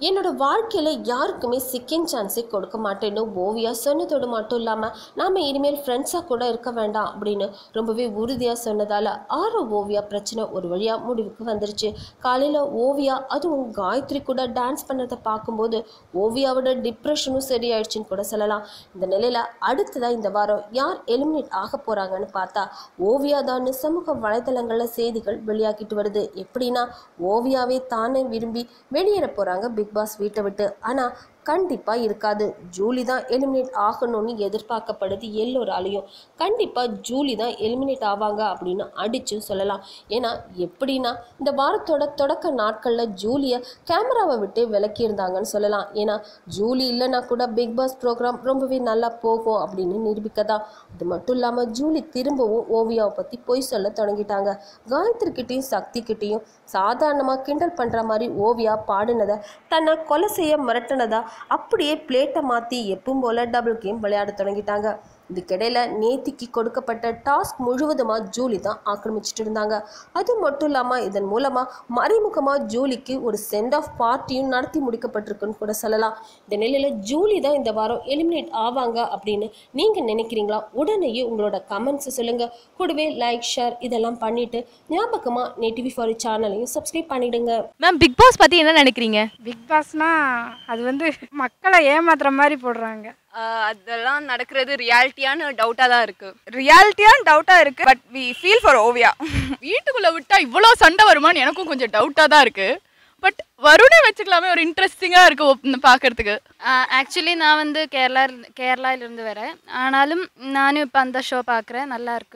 என்னோட வாழ்க்கையில் யாருக்குமே செகண்ட் சான்ஸே கொடுக்க மாட்டேன்னு ஓவியா சொன்னதோடு மட்டும் இல்லாமல் நாம் இனிமேல் ஃப்ரெண்ட்ஸாக கூட இருக்க வேண்டாம் அப்படின்னு ரொம்பவே உறுதியாக சொன்னதால் ஆரோ ஓவியா பிரச்சனை ஒரு வழியாக முடிவுக்கு வந்துருச்சு காலையில் ஓவியா அதுவும் காயத்ரி கூட டான்ஸ் பண்ணுறதை பார்க்கும்போது ஓவியாவோட டிப்ரெஷனும் சரியாயிடுச்சுன்னு கூட சொல்லலாம் இந்த நிலையில் அடுத்ததாக இந்த வாரம் யார் எலிமினேட் ஆக போகிறாங்கன்னு பார்த்தா ஓவியா தான் சமூக வலைதளங்களில் செய்திகள் வெளியாகிட்டு வருது எப்படின்னா ஓவியாவே தானே விரும்பி வெளியேற போகிறாங்க பிக் பாஸ் வீட்டை விட்டு ஆனால் கண்டிப்பாக இருக்காது ஜூலி தான் எலிமினேட் ஆகணும்னு எதிர்பார்க்கப்படுது எல்லோராலையும் கண்டிப்பாக ஜூலி தான் எலிமினேட் ஆவாங்க அப்படின்னு அடிச்சும் சொல்லலாம் ஏன்னா எப்படின்னா இந்த வாரத்தோட தொடக்க நாட்களில் ஜூலியை கேமராவை விட்டு விலக்கியிருந்தாங்கன்னு சொல்லலாம் ஏன்னா ஜூலி இல்லைன்னா கூட பிக் பாஸ் ப்ரோக்ராம் ரொம்பவே நல்லா போகும் அப்படின்னு நிரூபிக்கதான் அது மட்டும் இல்லாமல் ஜூலி திரும்பவும் ஓவியாவை பற்றி பொய் சொல்ல தொடங்கிட்டாங்க காயத்ரிக்கிட்டேயும் சக்திக்கிட்டேயும் சாதாரணமாக கிண்டல் பண்ணுற மாதிரி ஓவியா பாடினதை தன்னை கொலை செய்ய மிரட்டினதா அப்படியே பிளேட்டை மாற்றி எப்பவும் போல் டபுள் கேம் விளையாட தொடங்கிட்டாங்க இதுக்கிடையில் நேத்திக்கு கொடுக்கப்பட்ட டாஸ்க் முழுவதுமாக ஜூலி தான் ஆக்கிரமிச்சிட்டு இருந்தாங்க அது மட்டும் இல்லாமல் இதன் மூலமாக மறைமுகமாக ஜூலிக்கு ஒரு சென்ட் ஆஃப் பார்ட்டியும் நடத்தி முடிக்கப்பட்டிருக்குன்னு கூட சொல்லலாம் இந்த நிலையில் ஜூலி தான் இந்த வாரம் எலிமினேட் ஆவாங்க அப்படின்னு நீங்கள் நினைக்கிறீங்களா உடனேயே உங்களோட கமெண்ட்ஸை சொல்லுங்கள் கூடவே லைக் ஷேர் இதெல்லாம் பண்ணிவிட்டு ஞாபகமாக நேட்டிவி ஃபாரி சேனலையும் சப்ஸ்கிரைப் பண்ணிடுங்க மேம் பிக் பாஸ் பத்தி என்ன நினைக்கிறீங்க பிக் பாஸ்னா அது வந்து மக்களை ஏமாத்துற மாதிரி போடுறாங்க ஆஹ் அதெல்லாம் நடக்கிறது ரியாலிட்டியான டவுட்டாக தான் இருக்கு ரியாலிட்டியான டவுட்டாக இருக்கு but we feel for Oviya வீட்டுக்குள்ள விட்டா இவ்வளோ சண்டை வருமான்னு எனக்கும் கொஞ்சம் டவுட்டாக தான் இருக்கு பட் வருணே வச்சுக்கலாமே ஒரு இன்ட்ரெஸ்டிங்காக இருக்கு ஒப்~ பார்க்கறதுக்கு ஆக்சுவலி நான் வந்து கேரளா கேரளாவிலிருந்து வரேன் ஆனாலும் நானும் இப்போ அந்த ஷோ பார்க்குறேன் நல்லா இருக்கு